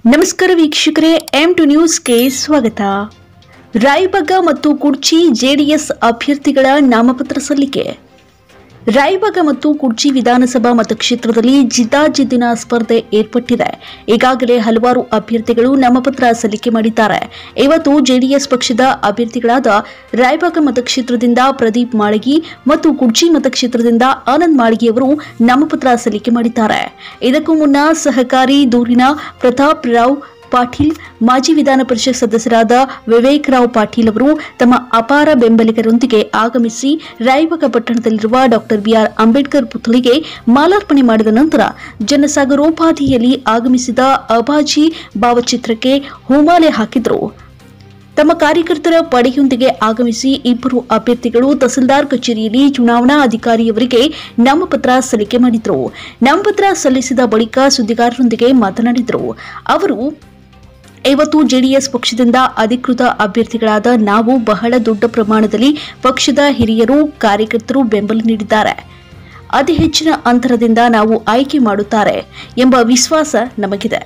ನಮಸ್ಕಾರ ವೀಕ್ಷಕರೇ M to ನ್ಯೂಸ್ಗೆ ಸ್ವಾಗತ ರಾಯಬಾಗ ಮತ್ತು ಕುರ್ಚಿ ಜೆಡಿಎಸ್ ಅಭ್ಯರ್ಥಿಗಳ ನಾಮಪತ್ರ ಸಲ್ಲಿಕೆ ರಾಯಬಾಗ ಮತ್ತು ಕುರ್ಚಿ ವಿಧಾನಸಭಾ ಮತಕ್ಷೇತ್ರದಲ್ಲಿ ಜಿದ್ದಾಜಿದ್ದಿನ ಸ್ಪರ್ಧೆ ಏರ್ಪಟ್ಟಿದೆ ಈಗಾಗಲೇ ಹಲವಾರು ಅಭ್ಯರ್ಥಿಗಳು ನಾಮಪತ್ರ ಸಲ್ಲಿಕೆ ಮಾಡಿದ್ದಾರೆ ಇವತ್ತು ಜೆಡಿಎಸ್ ಪಕ್ಷದ ಅಭ್ಯರ್ಥಿಗಳಾದ ರಾಯಬಾಗ ಮತಕ್ಷೇತ್ರದಿಂದ ಪ್ರದೀಪ್ ಮಾಳಗಿ ಮತ್ತು ಕುರ್ಚಿ ಮತಕ್ಷೇತ್ರದಿಂದ ಆನಂದ್ ಮಾಳಗಿ ಅವರು ನಾಮಪತ್ರ ಸಲ್ಲಿಕೆ ಮಾಡಿದ್ದಾರೆ ಇದಕ್ಕೂ ಮುನ್ನ ಸಹಕಾರಿ ದೂರಿನ ಪ್ರತಾಪ್ ರಾವ್ ಪಾಟೀಲ್ ಮಾಜಿ ವಿಧಾನ ಪರಿಷತ್ ಸದಸ್ಯರಾದ ವಿವೇಕ್ ರಾವ್ ಪಾಟೀಲ್ ಅವರು ತಮ್ಮ ಅಪಾರ ಬೆಂಬಲಿಗರೊಂದಿಗೆ ಆಗಮಿಸಿ ರಾಯಬಾಗ ಪಟ್ಟಣದಲ್ಲಿರುವ ಡಾಕ್ಟರ್ ಬಿಆರ್ ಅಂಬೇಡ್ಕರ್ ಪುತ್ಥಳಿಗೆ ಮಾಲಾರ್ಪಣೆ ಮಾಡಿದ ನಂತರ ಜನಸಾಗರೋಪಾಧಿಯಲ್ಲಿ ಆಗಮಿಸಿದ ಅಬಾಜಿ ಭಾವಚಿತ್ರಕ್ಕೆ ಹೂಮಾಲೆ ಹಾಕಿದರು ತಮ್ಮ ಕಾರ್ಯಕರ್ತರ ಪಡೆಯೊಂದಿಗೆ ಆಗಮಿಸಿ ಇಬ್ಬರು ಅಭ್ಯರ್ಥಿಗಳು ತಹಸೀಲ್ದಾರ್ ಕಚೇರಿಯಲ್ಲಿ ಚುನಾವಣಾ ಅಧಿಕಾರಿಯವರಿಗೆ ನಾಮಪತ್ರ ಸಲ್ಲಿಕೆ ಮಾಡಿದರು ನಾಮಪತ್ರ ಸಲ್ಲಿಸಿದ ಬಳಿಕ ಸುದ್ದಿಗಾರರೊಂದಿಗೆ ಮಾತನಾಡಿದರು ಅವರು ಇವತ್ತು ಜೆಡಿಎಸ್ ಪಕ್ಷದಿಂದ ಅಧಿಕೃತ ಅಭ್ಯರ್ಥಿಗಳಾದ ನಾವು ಬಹಳ ದೊಡ್ಡ ಪ್ರಮಾಣದಲ್ಲಿ ಪಕ್ಷದ ಹಿರಿಯರು ಕಾರ್ಯಕರ್ತರು ಬೆಂಬಲ ನೀಡಿದ್ದಾರೆ ಅತಿ ಹೆಚ್ಚಿನ ಅಂತರದಿಂದ ನಾವು ಆಯ್ಕೆ ಮಾಡುತ್ತಾರೆ ಎಂಬ ವಿಶ್ವಾಸ ನಮಗಿದೆ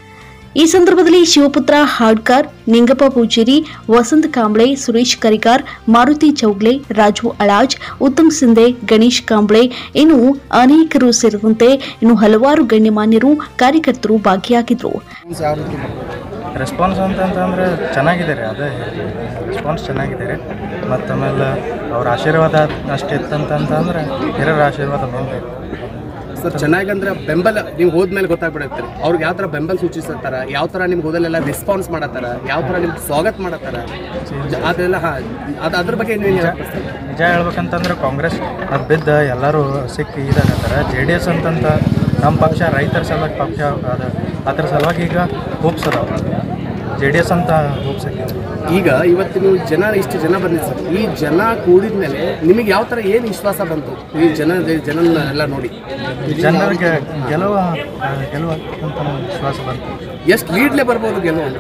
ಈ ಸಂದರ್ಭದಲ್ಲಿ ಶಿವಪುತ್ರ ಹಾಡ್ಕರ್ ನಿಂಗಪ್ಪ ಪೂಜೇರಿ ವಸಂತ್ ಕಾಂಬ್ಳೆ ಸುರೇಶ್ ಕರಿಗಾರ್ ಮಾರುತಿ ಚೌಗ್ಲೆ ರಾಜು ಅಳಾಜ್ ಉತ್ತಮ್ ಸಿಂಧೆ ಗಣೇಶ್ ಕಾಂಬ್ಳೆ ಇನ್ನು ಅನೇಕರು ಸೇರಿದಂತೆ ಇನ್ನು ಹಲವಾರು ಗಣ್ಯಮಾನ್ಯರು ಕಾರ್ಯಕರ್ತರು ಭಾಗಿಯಾಗಿದ್ದರು ಯಾವ ರೀತಿ ಬರ್ಬೋದು? ರೆಸ್ಪಾನ್ಸ್ ಅಂತಂತಂದರೆ ಚೆನ್ನಾಗಿದೆ ರೀ ಅದೇ ರೆಸ್ಪಾನ್ಸ್ ಚೆನ್ನಾಗಿದೆ ರೀ ಮತ್ತು ಆಮೇಲೆ ಅವ್ರ ಆಶೀರ್ವಾದ ಅಷ್ಟು ಇತ್ತಂತಂದ್ರೆ ಹಿರಿಯರ ಆಶೀರ್ವಾದ ಬಂದು ಸರ್ ಚೆನ್ನಾಗಿ ಅಂದ್ರೆ ಬೆಂಬಲ ನೀವು ಹೋದ್ಮೇಲೆ ಗೊತ್ತಾಗ್ಬಿಡುತ್ತೆ ಅವ್ರಿಗೆ ಯಾವ ಥರ ಬೆಂಬಲ ಸೂಚಿಸತ್ತಾರ ಯಾವ ಥರ ನಿಮ್ಗೆ ಹೋದಲ್ಲೆಲ್ಲ ರೆಸ್ಪಾನ್ಸ್ ಮಾಡತ್ತಾರ ಯಾವ ಥರ ನಿಮ್ಗೆ ಸ್ವಾಗತ ಮಾಡತ್ತಾರ ಜ- ಅದೆಲ್ಲ ಹಾಂ ಅದು ಅದ್ರ ಬಗ್ಗೆ ನೀವು ನಿಜ ಹೇಳ್ಬೇಕಂತಂದ್ರೆ ಕಾಂಗ್ರೆಸ್ ಅದು ಬಿದ್ದು ಎಲ್ಲರೂ ಸಿಕ್ಕಿ ಇದಾಗತ್ತಾರೆ ಜೆ ಡಿ ಎಸ್ ಅಂತಂತ ನಮ್ಮ ಪಕ್ಷ ರೈತರ ಸಲುವಾಗಿ ಪಕ್ಷ ಅದ ಅದ್ರ ಸಲುವಾಗಿ ಈಗ ಹೋಪ್ಸ್ ಅದಾವ ಜೆ ಡಿ ಎಸ್ ಅಂತ ಹೋಪ್ಸ್ ಹಾಕಿದೆ ಈಗ ಇವತ್ತು ನೀವು ಜನ ಇಷ್ಟು ಜನ ಬಂದಿದೆ ಸರ್ ಈ ಜನ ಕೂಡಿದ ಮೇಲೆ ನಿಮಗೆ ಯಾವ ಥರ ಏನು ವಿಶ್ವಾಸ ಬಂತು ಈ ಜನ ಜನನ ಎಲ್ಲ ನೋಡಿ ಜನರಿಗೆ ಗೆಲುವ ಗೆಲುವ ಅಂತ ವಿಶ್ವಾಸ ಬಂತು ಎಷ್ಟು ಲೀಡ್ಲೆ ಬರ್ಬೋದು ಗೆಲುವು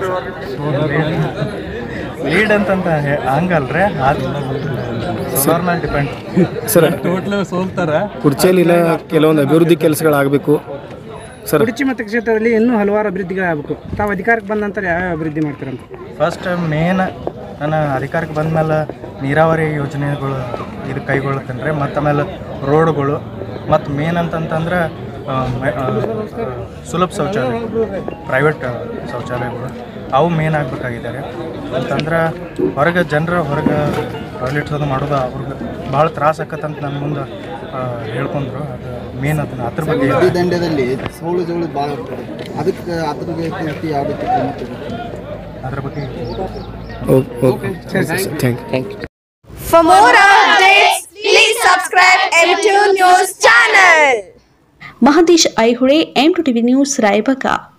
ಲೀಡ್ ಅಂತಂತ ಹೇ- ಹಂಗಲ್ರಿ ಅದು ಸೋಲಾರ್ ಮೇಲೆ ಡಿಪೆಂಡ್ ಸರ್ ಕುರ್ಚಿಯಲ್ಲಿನ ಕೆಲವೊಂದು ಅಭಿವೃದ್ಧಿ ಕೆಲಸಗಳಾಗಬೇಕು ಸರ್ ಕುರ್ಚಿ ಮತಕ್ಷೇತ್ರದಲ್ಲಿ ಇನ್ನೂ ಹಲವಾರು ಅಭಿವೃದ್ಧಿಗಳಾಗಬೇಕು ತಾವು ಅಧಿಕಾರಕ್ಕೆ ಬಂದ ನಂತರ ಯಾವ ಅಭಿವೃದ್ಧಿ ಮಾಡ್ತೀರಂತ ಫಸ್ಟ್ ಮೇನ್ ನನ್ನ ಅಧಿಕಾರಕ್ಕೆ ಬಂದಮೇಲೆ ನೀರಾವರಿ ಯೋಜನೆಗಳು ಇದು ಕೈಗೊಳ್ಳುತ್ತೇನೆ ರೀ ಮತ್ತು ಆಮೇಲೆ ರೋಡ್ಗಳು ಮತ್ತು ಮೇನ್ ಅಂತಂತಂದ್ರೆ ಆ, ಮ- ಆ, ಸುಲಭ ಶೌಚಾಲಯ ಪ್ರೈವೇಟ್ ಶೌಚಾಲಯಗಳು ಅವು ಮೇನ್ ಆಗಬೇಕಾಗಿದೆ ರೀ ಅಂತಂದ್ರೆ ಹೊರಗೆ ಜನರ ಹೊರಗೆ ಟಾಯ್ಲೆಟ್ಸ್ ಅದು ಮಾಡೋದು ಅವ್ರಿಗೆ ಭಾಳ ತ್ರಾಸ ಆಕತ್ತಂತ ನನ್ನ ಮುಂದೆ ಆ, ಹೇಳ್ಕೊಂಡ್ರು ಅದು ಮೇನ್ ಅದನ್ನ ಅದ್ರ ಬಗ್ಗೆ ನದಿ ದಂಡದಲ್ಲಿ ಸೌಳು ಜೋಳು ಭಾಳ ಇರ್ತದೆ ಅದಕ್ಕೆ ಅದ್ರ ರೀತಿ ಯಾವ ರೀತಿ ಕ್ರಮ ತಗೋಬೇಕು? ಅದ್ರ ಬಗ್ಗೆ okay okay thank you For more updates, please subscribe M2 News channel. Mahadesh Aihole M two TV news Raybag